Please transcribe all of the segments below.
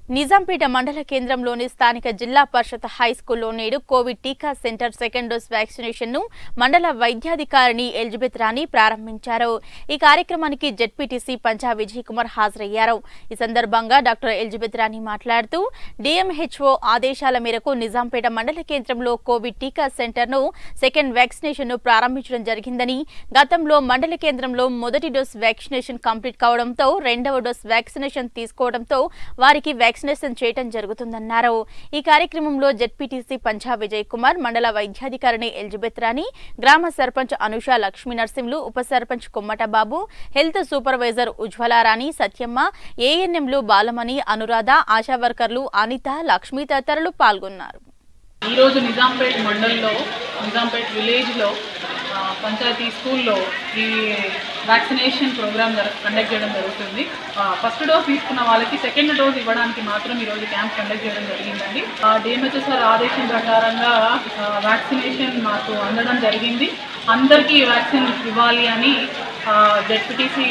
నిజాంపేట మండల కేంద్రంలోని స్థానిక జిల్లా పరిషత్ హై స్కూల్లో నేడు కోవిడ్ టీకా సెంటర్ సెకండ్ డోస్ వ్యాక్సినేషన్ ను మండల వైద్యాధికారిని ఎలిజబెత్ రాణి ప్రారంభించారు ఈ కార్యక్రమానికి జెడ్పీటీసీ పంచా విజయ్ కుమార్ హాజరయ్యారు ఈ సందర్భంగా డాక్టర్ ఎలిజబెత్ రాణి మాట్లాడుతూ డిఎంహెచ్ఓ ఆదేశాల మేరకు నిజాంపేట మండల కేంద్రంలో కోవిడ్ టీకా సెంటర్ ను సెకండ్ వ్యాక్సినేషన్ ను ప్రారంభించడం జరిగిందని గతంలో మండల కేంద్రంలో మొదటి డోస్ వ్యాక్సినేషన్ కంప్లీట్ కావడంతో రెండవ డోస్ వ్యాక్సినేషన్ తీసుకోవడంతో వారికి వ్యాక్సినేషన్ చేయడం జరుగుతుందన్నారు ఈ కార్యక్రమంలో జెడ్పీటీసీ పంజా విజయ్ కుమార్ మండల వైద్యాధికారిని ఎలిజబెత్ రాణి గ్రామ సర్పంచ్ అనుష లక్ష్మీ నరసింహులు ఉప సర్పంచ్ కుమ్మట బాబు హెల్త్ సూపర్వైజర్ ఉజ్వలారాణి సత్యమ్మ ఏఎన్ఎంలు బాలమణి అనురాధ ఆశా వర్కర్లు అనిత లక్ష్మీ తదితరులు పాల్గొన్నారు ఈరోజు నిజాంపేట్ మండల్లో నిజాంపేట్ విలేజ్లో ఆ, పంచాయతీ స్కూల్లో ఈ వ్యాక్సినేషన్ ప్రోగ్రామ్ కండక్ట్ చేయడం జరుగుతుంది ఆ, ఫస్ట్ డోస్ తీసుకున్న వాళ్ళకి సెకండ్ డోస్ ఇవ్వడానికి మాత్రం ఈరోజు క్యాంప్ కండక్ట్ చేయడం జరిగిందండి డిఎంహెచ్ఎస్ఆర్ ఆదేశం ప్రకారంగా ఆ, వ్యాక్సినేషన్ మాకు అందడం జరిగింది అందరికీ వ్యాక్సిన్ ఇవ్వాలి అని జెడ్పీటీసీ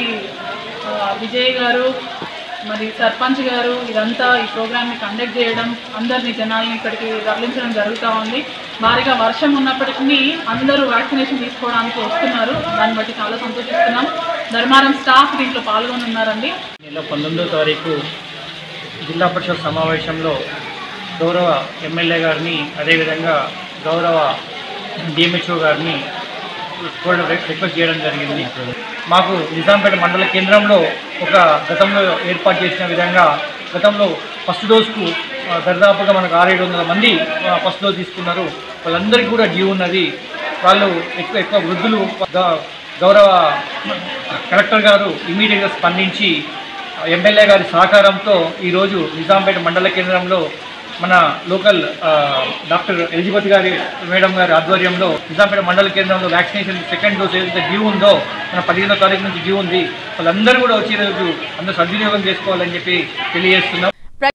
విజయ్ గారు మరి సర్పంచ్ గారు ఇదంతా ఈ ప్రోగ్రామ్ని కండక్ట్ చేయడం అందరినీ జనాల్ని ఇక్కడికి తరలించడం జరుగుతూ ఉంది భారీగా వర్షం ఉన్నప్పటికీ అందరూ వ్యాక్సినేషన్ తీసుకోవడానికి వస్తున్నారు దాన్ని బట్టి చాలా సంతోషిస్తున్నాం ధర్మారం స్టాఫ్ దీంట్లో పాల్గొని ఉన్నారండి నెల పంతొమ్మిదో తారీఖు జిల్లా పరిషత్ సమావేశంలో గౌరవ ఎమ్మెల్యే గారిని అదేవిధంగా గౌరవ డిఎంహెచ్ఓ గారిని కూడా రిక్వెస్ట్ చేయడం జరిగింది మాకు నిజాంపేట మండల కేంద్రంలో ఒక గతంలో ఏర్పాటు చేసిన విధంగా గతంలో ఫస్ట్ డోస్కు ఆ, దరిదాపుగా మనకు ఆరేడు వందల మంది ఆ, ఫస్ట్ డోస్ తీసుకున్నారు వాళ్ళందరికీ కూడా డ్యూ ఉన్నది వాళ్ళు ఎక్కువ ఎక్కువ వృద్ధులు గ- గౌరవ కలెక్టర్ గారు ఇమీడియట్గా స్పందించి ఎమ్మెల్యే గారి సహకారంతో ఈరోజు నిజాంపేట మండల కేంద్రంలో మన లోకల్ ఆ, డాక్టర్ ఎలిజబెత్ గారి మేడం గారి ఆధ్వర్యంలో నిజాంపేట మండల కేంద్రంలో వ్యాక్సినేషన్ సెకండ్ డోస్ ఏదైతే డ్యూ ఉందో మన పదిహేనో తారీఖు నుంచి డ్యూ ఉంది వాళ్ళందరూ కూడా వచ్చే రోజు అందరూ సద్వినియోగం చేసుకోవాలని చెప్పి తెలియజేస్తున్నాం